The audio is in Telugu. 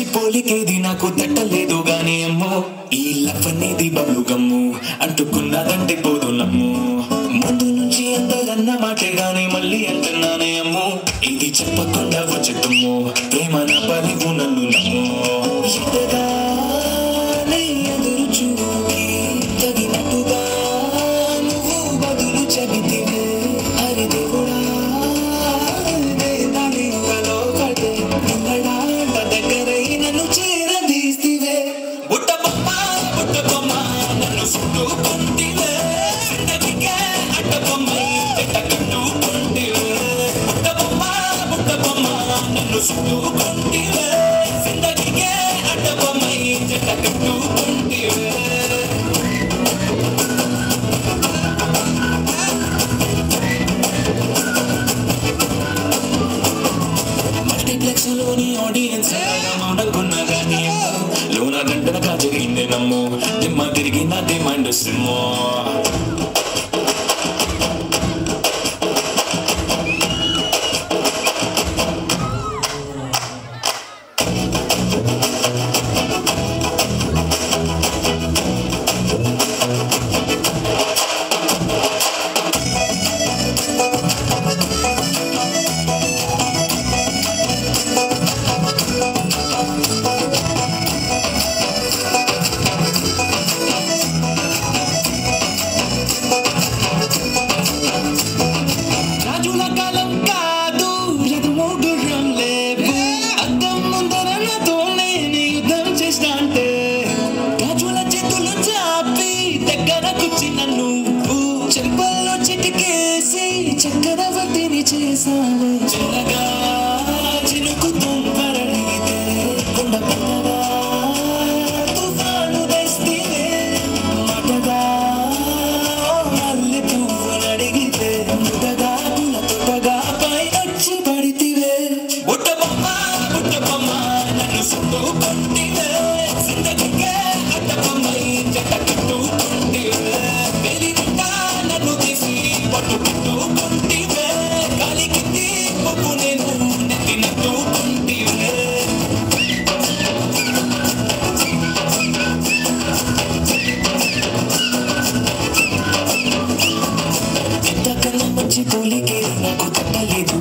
పోలికేది నాకు తట్టలేదు గాని అమ్మో ఈ లవ్ అనేది బబ్లు గమ్ము అంటుకున్నదంటే పోదు నమ్ము ముందు నుంచి ఎంతగన్న మాటే గాని మళ్ళీ అంటున్నానే అమ్ము ఇది చెప్పకుండా వచ్చేద్దుము ప్రేమ నా పరివు నన్ను నమ్ము ఎటగానే ఎదురు చూపి తగినట్టుగా నువ్వు బదులు చెబితివే హరి దేవుడా వేదాలి యుగలో పడే నిన్నడాట దగ్గరై నన్ను చేరదీస్తివే బుట్ట బొమ్మ బుట్ట బొమ్మ నన్ను చుట్టుకుంటివే జిందగీకే అడ్డ బొమ్మై చెట్ట కట్టుకుంటివే బుట్ట బొమ్మ బుట్ట బొమ్మ నన్ను చుట్టుకుంటివే జిందగీకే అడ్డ బొమ్మై చెట్ట కట్టుకుంటివే మల్టీప్లెక్స్ లోని ఆడియన్స్ మౌనకున్నా గానీ లోన గంటనగా జరిగిందే నమ్ము దిమ్మ తిరిగి నా డిమాండ్ సిమ్మో రాజుల కాలం కాదు రథమోగుర్రం లేవు అద్దం ముందర నాతో నేను యుద్ధం చేస్తా అంటే రాజుల చేతులు చాపి దగ్గర కూర్చిన నువ్వు చెంపల్లో చిటికేసి చక్రవర్తిని చేసావే చిన్నగా చినుకు తుంపరడిగితే కొండ పెద్దగా తుఫాను తెస్తే మాటగా మల్లె పువ్వులు అడిగితే ముదగా పుల తొట్టగా పైనొచ్చి పడితివే బుట్ట బొమ్మ బుట్ట బొమ్మ నన్ను చుట్టుకుంటివే జిందగీకే అడ్డ బొమ్మై చెట్ట కట్టుకుంటివే వెలిగిట్ట నన్ను తీసి పట్టు కట్టుకుంటివే గాలికి పువ్వు నేను నెత్తినట్టుకుంటివే ఇంతకన్నా మంచి పోలికే నాకు తట్టలేదు